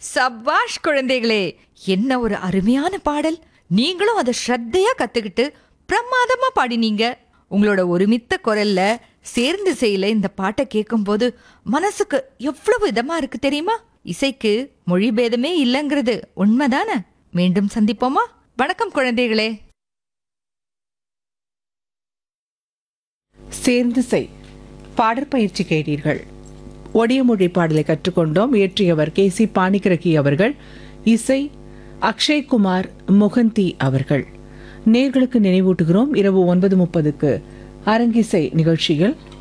சபாஷ் குழந்தைகளே என்ன ஒரு அருமையான பாடல் நீங்களும் அதை ஸ்ரத்தையா கத்துக்கிட்டு பிரமாதமா பாடினீங்க உங்களோட ஒருமித்த குரல்ல சேர்ந்து செய்யல இந்த பாட்டை கேட்கும்போது மனசுக்கு எவ்வளவு இதமா இருக்கு தெரியுமா இசைக்கு மொழி பேதமே இல்லைங்கிறது உண்மைதானே மீண்டும் சந்திப்போமா வணக்கம் குழந்தைகளே சேர்ந்து செய் பாடற்பயிற்சி கேட்டீர்கள் ஒடிய மொழி பாடலை கற்றுக்கொண்டோம் இயற்றியவர் கே சி பாணிக்கிரகி அவர்கள் இசை அக்ஷய்குமார் முகந்தி அவர்கள் நேர்களுக்கு நினைவூட்டுகிறோம் இரவு ஒன்பது முப்பதுக்கு அரங்கிசை நிகழ்ச்சியில்